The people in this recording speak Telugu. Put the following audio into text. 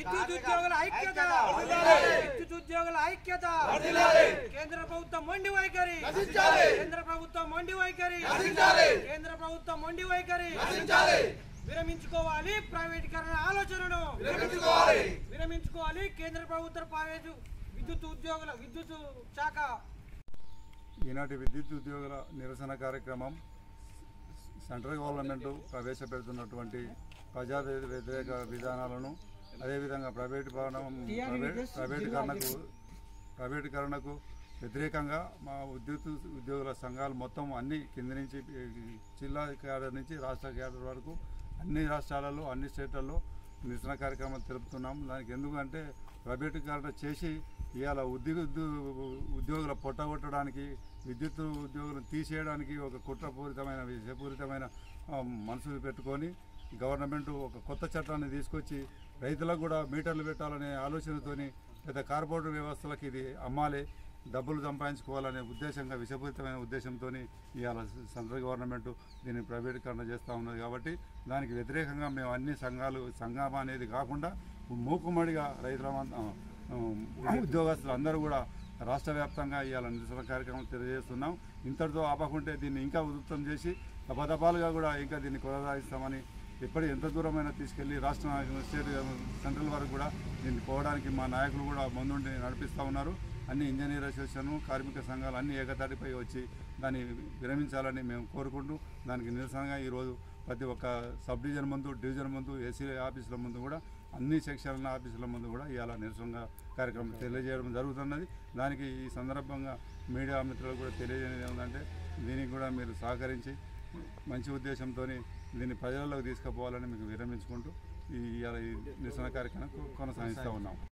విద్యుత్ ఉద్యోగుల ఐక్యత విద్యుత్ ఉద్యోగుల ఐక్యత కేంద్ర ప్రభుత్వం మొండి వైఖరి కేంద్ర ప్రభుత్వం మొండి వైఖరి కేంద్ర ప్రభుత్వం మొండి వైఖరి విరమించుకోవాలి ప్రైవేటీకరణ ఆలోచనను విరమించుకోవాలి కేంద్ర ప్రభుత్వ ప్రైవేటు విద్యుత్ ఉద్యోగుల విద్యుత్ శాఖ ఈనాటి విద్యుత్ ఉద్యోగుల నిరసన కార్యక్రమం సెంట్రల్ గవర్నమెంట్ ప్రవేశపెడుతున్నటువంటి ప్రజా వ్యతిరేక విధానాలను అదేవిధంగా ప్రైవేటు భవనం ప్రైవేట్ ప్రైవేటీకరణకు ప్రైవేటీకరణకు వ్యతిరేకంగా మా విద్యుత్ ఉద్యోగుల సంఘాలు మొత్తం అన్ని కింది నుంచి జిల్లా క్యాడర్ నుంచి రాష్ట్ర క్యాడర్ వరకు అన్ని రాష్ట్రాలలో అన్ని స్టేట్లలో నిరసన కార్యక్రమాలు తెలుపుతున్నాం దానికి ఎందుకంటే ప్రైవేటీకరణ చేసి ఇవాళ ఉద్యోగ ఉద్యోగుల పొట్టగొట్టడానికి విద్యుత్ ఉద్యోగులను తీసేయడానికి ఒక కుట్రపూరితమైన విషపూరితమైన ఆ, మనసులు పెట్టుకొని గవర్నమెంట్ ఒక కొత్త చట్టాన్ని తీసుకొచ్చి రైతులకు కూడా మీటర్లు పెట్టాలనే ఆలోచనతోని పెద్ద కార్పొరేట్ వ్యవస్థలకు ఇది అమ్మాలి డబ్బులు సంపాదించుకోవాలనే ఉద్దేశంగా విషపూరితమైన ఉద్దేశంతో ఇవాళ సెంట్రల్ గవర్నమెంట్ దీన్ని ప్రైవేటీకరణ చేస్తూ ఉన్నది కాబట్టి దానికి వ్యతిరేకంగా మేము అన్ని సంఘాలు సంఘం అనేది కాకుండా మూకుమ్మడిగా రైతుల ఉద్యోగస్తులు అందరూ కూడా రాష్ట్ర వ్యాప్తంగా ఇవాళ నిరసన కార్యక్రమం తెలియజేస్తున్నాం ఇంతటితో ఆపకుంటే దీన్ని ఇంకా ఉధృతం చేసి దఫాదఫాలుగా కూడా ఇంకా దీన్ని కొనసాగిస్తామని ఎప్పటి ఎంత దూరమైనా తీసుకెళ్లి రాష్ట్ర నాయకులు, స్టేట్ సెంట్రల్ వరకు కూడా దీన్ని పోవడానికి మా నాయకులు కూడా ముందుండి నడిపిస్తూ ఉన్నారు అన్ని ఇంజనీర్ అసోసియేషన్ కార్మిక సంఘాలు అన్ని ఏకతాటిపై వచ్చి దాన్ని విరమించాలని మేము కోరుకుంటూ దానికి నిరసనగా ఈరోజు ప్రతి ఒక్క సబ్ డివిజన్ ముందు డివిజన్ ముందు ఏసీ ఆఫీసుల ముందు కూడా అన్ని సెక్షన్ల ఆఫీసుల ముందు కూడా ఇవాళ నిరసనగా కార్యక్రమం తెలియజేయడం జరుగుతున్నది దానికి ఈ సందర్భంగా మీడియా మిత్రులు కూడా తెలియజేయడం ఏంటంటే దీనికి కూడా మీరు సహకరించి మంచి ఉద్దేశంతో దీన్ని ప్రజల్లోకి తీసుకుపోవాలని మీకు విరమించుకుంటూ ఈ ఇవాళ ఈ నిరసన కార్యక్రమం కొనసాగిస్తూ ఉన్నాం